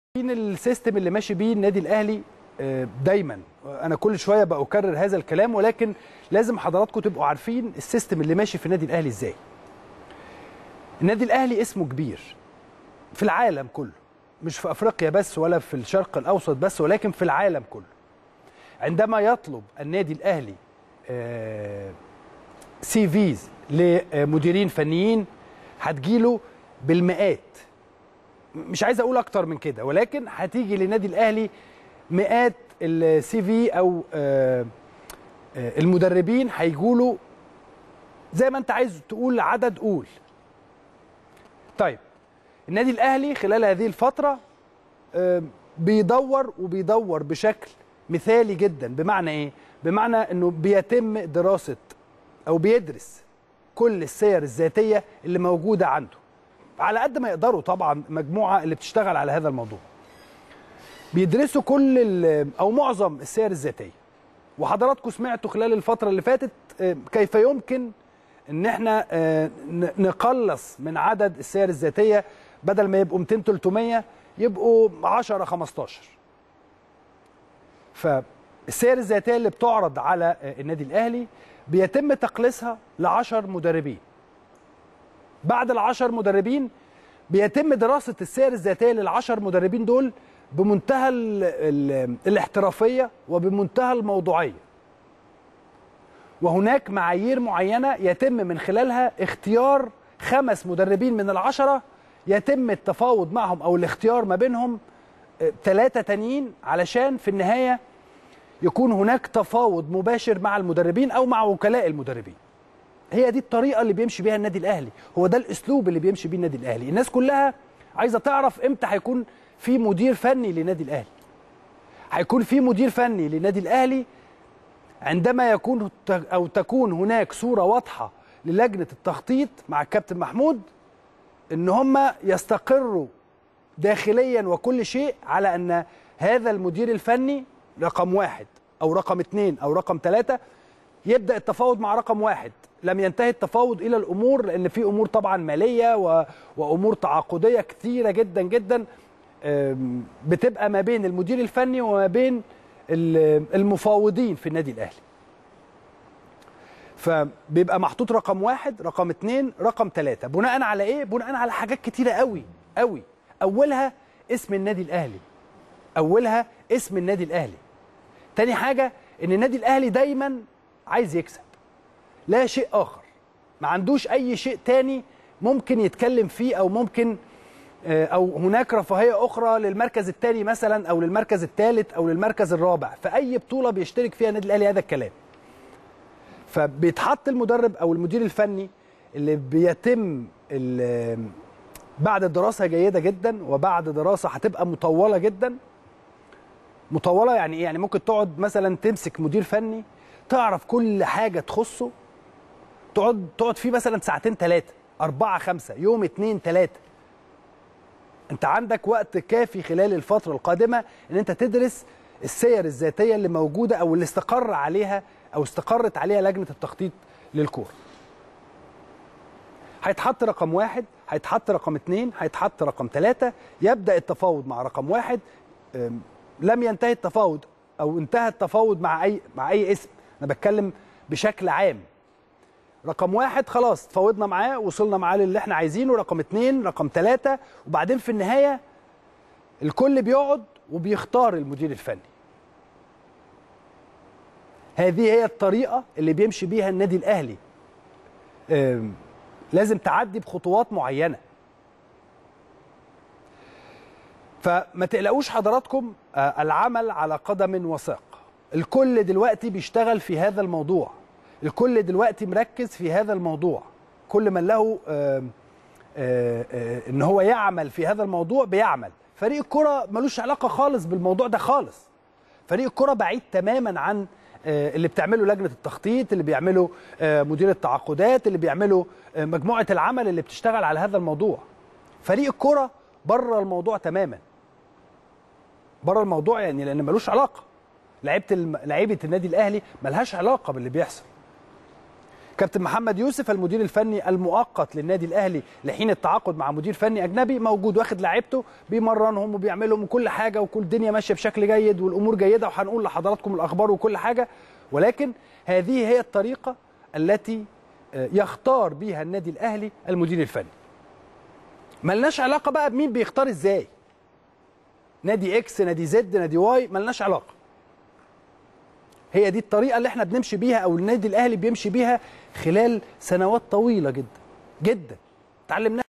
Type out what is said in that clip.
عارفين السيستم اللي ماشي بيه النادي الاهلي آه، دايما انا كل شويه بكرر هذا الكلام ولكن لازم حضراتكم تبقوا عارفين السيستم اللي ماشي في النادي الاهلي ازاي النادي الاهلي اسمه كبير في العالم كله مش في افريقيا بس ولا في الشرق الاوسط بس ولكن في العالم كله عندما يطلب النادي الاهلي سي فيز لمديرين فنيين هتجيله بالمئات مش عايز اقول اكتر من كده ولكن هتيجي للنادي الاهلي مئات السي في او آه، آه، المدربين هيجوا له زي ما انت عايز تقول عدد قول طيب النادي الاهلي خلال هذه الفتره آه، بيدور وبيدور بشكل مثالي جدا بمعنى ايه بمعنى انه بيتم دراسه او بيدرس كل السير الذاتيه اللي موجوده عنده على قد ما يقدروا طبعا مجموعه اللي بتشتغل على هذا الموضوع بيدرسوا كل ال- او معظم السير الذاتيه وحضراتكم سمعتوا خلال الفتره اللي فاتت آه، كيف يمكن ان احنا آه، ن- نقلص من عدد السير الذاتيه بدل ما يبقوا 200 300 يبقوا 10 15 فالسير الذاتيه اللي بتعرض على آه، النادي الاهلي بيتم تقليصها ل 10 مدربين بعد العشر مدربين بيتم دراسة السير الذاتية للعشر مدربين دول بمنتهى ال ال الاحترافية وبمنتهى الموضوعية وهناك معايير معينة يتم من خلالها اختيار خمس مدربين من العشرة يتم التفاوض معهم أو الاختيار ما بينهم ثلاثة تانيين علشان في النهاية يكون هناك تفاوض مباشر مع المدربين أو مع وكلاء المدربين هي دي الطريقه اللي بيمشي بيها النادي الاهلي هو ده الاسلوب اللي بيمشي بيه النادي الاهلي الناس كلها عايزه تعرف امتى هيكون في مدير فني للنادي الاهلي هيكون في مدير فني للنادي الاهلي عندما يكون او تكون هناك صوره واضحه للجنه التخطيط مع الكابتن محمود ان هم يستقروا داخليا وكل شيء على ان هذا المدير الفني رقم واحد او رقم اثنين او رقم ثلاثه يبدا التفاوض مع رقم واحد لم ينتهي التفاوض الى الامور لان في امور طبعا ماليه و... وامور تعاقديه كثيره جدا جدا أم، بتبقى ما بين المدير الفني وما بين ال- المفاوضين في النادي الاهلي فبيبقى محطوط رقم واحد رقم اتنين رقم ثلاثة بناء على ايه بناء على حاجات كتيرة قوي قوي اولها اسم النادي الاهلي اولها اسم النادي الاهلي تاني حاجة ان النادي الاهلي دايما عايز يكسب لا شيء اخر ما عندوش اي شيء تاني ممكن يتكلم فيه او ممكن آه، او هناك رفاهيه اخرى للمركز الثاني مثلا او للمركز الثالث او للمركز الرابع في اي بطوله بيشترك فيها النادي الاهلي هذا الكلام فبيتحط المدرب او المدير الفني اللي بيتم ال- بعد دراسه جيده جدا وبعد دراسه هتبقى مطوله جدا مطوله يعني ايه يعني ممكن تقعد مثلا تمسك مدير فني تعرف كل حاجه تخصه تقعد تقعد فيه مثلا ساعتين ثلاثه أربعة خمسة يوم اتنين ثلاثة انت عندك وقت كافي خلال الفترة القادمة ان انت تدرس السير الذاتية اللي موجودة او اللي استقر عليها او استقرت عليها لجنة التخطيط للكورة هيتحط رقم واحد هيتحط رقم اتنين هيتحط رقم ثلاثة يبدأ التفاوض مع رقم واحد أم، لم ينتهي التفاوض او انتهى التفاوض مع اي مع اي اسم انا بتكلم بشكل عام رقم واحد خلاص تفاوضنا معاه وصلنا معاه للي احنا عايزينه رقم اتنين رقم ثلاثة وبعدين في النهاية الكل بيقعد وبيختار المدير الفني هذه هي الطريقة اللي بيمشي بيها النادي الأهلي آم، لازم تعدي بخطوات معينة فما تقلقوش حضراتكم آه، العمل على قدم وساق الكل دلوقتي بيشتغل في هذا الموضوع الكل دلوقتي مركز في هذا الموضوع كل من له آم، آه، آه، ان هو يعمل في هذا الموضوع بيعمل فريق الكرة ملوش علاقة خالص بالموضوع ده خالص فريق الكرة بعيد تماما عن آه، اللي بتعمله لجنة التخطيط اللي بيعمله آه، مدير التعاقدات اللي بيعمله آه، مجموعة العمل اللي بتشتغل على هذا الموضوع فريق الكرة بره الموضوع تماما بره الموضوع يعني لان ملوش علاقة لعيبة الم... لعيبة النادي الاهلي ملهاش علاقة باللي بيحصل كابتن محمد يوسف المدير الفني المؤقت للنادي الاهلي لحين التعاقد مع مدير فني اجنبي موجود واخد لعيبته بيمرنهم وبيعملهم وكل حاجه وكل الدنيا ماشيه بشكل جيد والامور جيده وهنقول لحضراتكم الاخبار وكل حاجه ولكن هذه هي الطريقه التي يختار بيها النادي الاهلي المدير الفني ملناش علاقه بقى بمين بيختار ازاي نادي اكس نادي زد نادي واي ملناش علاقه هي دي الطريقه اللي احنا بنمشي بيها او النادي الاهلي بيمشي بيها خلال سنوات طويله جدا جدا اتعلمناها